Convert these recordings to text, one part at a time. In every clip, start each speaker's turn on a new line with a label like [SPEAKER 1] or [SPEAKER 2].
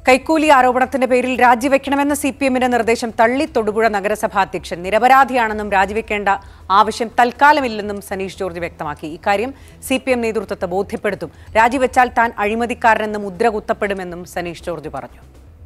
[SPEAKER 1] കൈക്കൂലി ആരോപണത്തിന്റെ പേരിൽ രാജിവെക്കണമെന്ന C P എമ്മിന്റെ നിർദ്ദേശം തള്ളി തൊടുപുഴ നഗരസഭാ അധ്യക്ഷൻ നിരപരാധിയാണെന്നും രാജിവെക്കേണ്ട ആവശ്യം തൽക്കാലമില്ലെന്നും സനീഷ് ജോർജ് വ്യക്തമാക്കി ഇക്കാര്യം സി പി എം നേതൃത്വത്തെ ബോധ്യപ്പെടുത്തും രാജിവെച്ചാൽ താൻ അഴിമതിക്കാരനെന്ന് മുദ്ര കുത്തപ്പെടുമെന്നും സനീഷ് ജോർജ് പറഞ്ഞു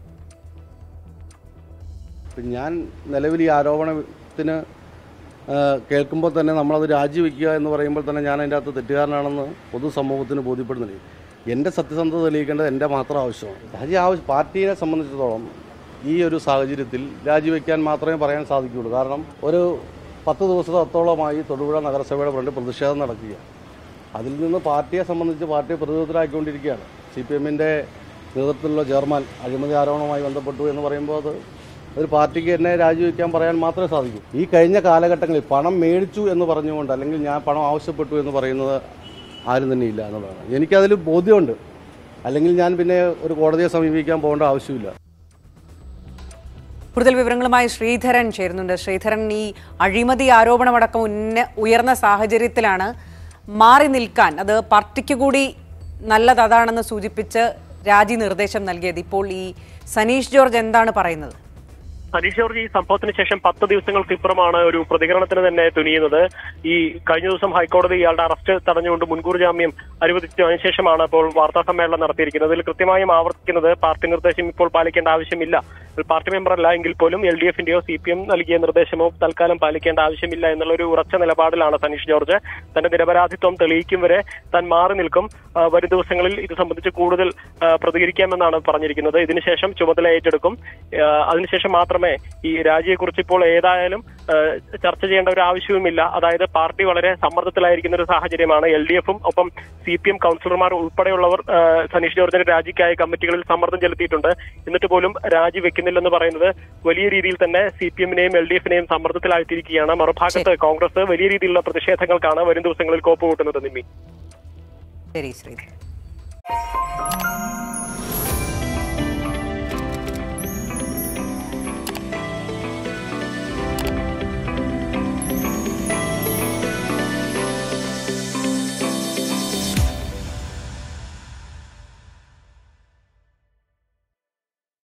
[SPEAKER 2] ഇപ്പം ഞാൻ നിലവിൽ ഈ ആരോപണത്തിന് ആ, കേൾക്കുമ്പോൾ തന്നെ നമ്മളത് രാജിവെക്കുക എന്ന് പറയുമ്പോൾ തന്നെ ഞാൻ അതിൻ്റെ അകത്ത് തെറ്റുകാരനാണെന്ന് പൊതുസമൂഹത്തിന് ബോധ്യപ്പെടുന്നില്ല എൻ്റെ സത്യസന്ധത തെളിയിക്കേണ്ടത് എൻ്റെ മാത്രം ആവശ്യമാണ് രാജി ആവശ്യം പാർട്ടിയെ സംബന്ധിച്ചിടത്തോളം ഈ ഒരു സാഹചര്യത്തിൽ രാജിവെക്കാൻ മാത്രമേ പറയാൻ സാധിക്കുകയുള്ളൂ കാരണം ഒരു പത്ത് ദിവസത്തോളമായി തൊടുപുഴ നഗരസഭയുടെ ഫ്രണ്ട് പ്രതിഷേധം നടക്കുക അതിൽ നിന്ന് പാർട്ടിയെ സംബന്ധിച്ച് പാർട്ടിയെ പ്രതിരോധത്തിലാക്കിക്കൊണ്ടിരിക്കുകയാണ് സി പി എമ്മിൻ്റെ നേതൃത്വത്തിലുള്ള ചെയർമാൻ അഴിമതി ആരോപണവുമായി ബന്ധപ്പെട്ടു എന്ന് പറയുമ്പോൾ അത് ഒരു പാർട്ടിക്ക് എന്നെ രാജിവെക്കാൻ പറയാൻ മാത്രമേ സാധിക്കൂ ഈ കഴിഞ്ഞ കാലഘട്ടങ്ങളിൽ പണം മേടിച്ചു എന്ന് പറഞ്ഞുകൊണ്ട് അല്ലെങ്കിൽ ഞാൻ പണം ആവശ്യപ്പെട്ടു എന്ന് പറയുന്നത് ആരും തന്നെ ഇല്ല എന്നുള്ളതാണ് എനിക്കതിൽ ബോധ്യമുണ്ട് അല്ലെങ്കിൽ ഞാൻ പിന്നെ ഒരു കോടതിയെ സമീപിക്കാൻ പോകേണ്ട ആവശ്യമില്ല
[SPEAKER 1] കൂടുതൽ വിവരങ്ങളുമായി ശ്രീധരൻ ചേരുന്നുണ്ട് ശ്രീധരൻ ഈ അഴിമതി ആരോപണമടക്കം ഉന്ന ഉയർന്ന സാഹചര്യത്തിലാണ് മാറി നിൽക്കാൻ അത് പാർട്ടിക്ക് കൂടി നല്ലത് അതാണെന്ന് സൂചിപ്പിച്ച് രാജി നിർദ്ദേശം നൽകിയത് ഇപ്പോൾ ഈ സനീഷ് ജോർജ് എന്താണ് പറയുന്നത്
[SPEAKER 3] സനീഷ് ജോർജ് ഈ സംഭവത്തിന് ശേഷം പത്ത് ദിവസങ്ങൾക്ക് ഇപ്പുറമാണ് ഒരു പ്രതികരണത്തിന് തന്നെ തുനിയുന്നത് ഈ കഴിഞ്ഞ ദിവസം ഹൈക്കോടതി ഇയാളുടെ അറസ്റ്റ് തടഞ്ഞുകൊണ്ട് മുൻകൂർ ജാമ്യം അനുവദിച്ചു അതിനുശേഷമാണ് ഇപ്പോൾ വാർത്താ സമ്മേളനം നടത്തിയിരിക്കുന്നത് ഇതിൽ കൃത്യമായും ആവർത്തിക്കുന്നത് പാർട്ടി നിർദ്ദേശം ഇപ്പോൾ പാലിക്കേണ്ട ആവശ്യമില്ല ഒരു പാർട്ടി മെമ്പർ അല്ല എങ്കിൽ പോലും എൽ ഡി എഫിന്റെയോ സി പി എം നൽകിയ നിർദ്ദേശമോ തൽക്കാലം പാലിക്കേണ്ട ആവശ്യമില്ല എന്നുള്ള ഒരു ഉറച്ച നിലപാടിലാണ് സനീഷ് ജോർജ് തന്റെ നിരപരാധിത്വം തെളിയിക്കും വരെ താൻ മാറി നിൽക്കും ആ, വരും ദിവസങ്ങളിൽ ഇത് സംബന്ധിച്ച് കൂടുതൽ ആ, പ്രതികരിക്കാമെന്നാണ് പറഞ്ഞിരിക്കുന്നത് ഇതിനുശേഷം ചുമതല ഏറ്റെടുക്കും ആ, അതിനുശേഷം മാത്രമേ ഈ രാജിയെക്കുറിച്ച് ഇപ്പോൾ ഏതായാലും ആ, ചർച്ച ചെയ്യേണ്ട ഒരു ആവശ്യവുമില്ല അതായത് പാർട്ടി വളരെ സമ്മർദ്ദത്തിലായിരിക്കുന്ന ഒരു സാഹചര്യമാണ് എൽ ഡി എഫും ഒപ്പം സി പി എം കൗൺസിലർമാർ ഉൾപ്പെടെയുള്ളവർ ആ, സനീഷ് ജോർജിന്റെ രാജിക്കായി കമ്മിറ്റികളിൽ സമ്മർദ്ദം ചെലുത്തിയിട്ടുണ്ട് എന്നിട്ട് പോലും രാജി വെക്കുന്നില്ലെന്ന് പറയുന്നത് വലിയ രീതിയിൽ തന്നെ സി പി എമ്മിനെയും എൽ ഡി എഫിനെയും സമ്മർദ്ദത്തിലായിട്ടിരിക്കുകയാണ് മറുഭാഗത്ത് കോൺഗ്രസ് വലിയ രീതിയിലുള്ള പ്രതിഷേധങ്ങൾക്കാണ് വരും ദിവസങ്ങളിൽ കോപ്പ് കൂട്ടുന്നത് നിമ്മി
[SPEAKER 1] ശരി ശ്രീധരൻ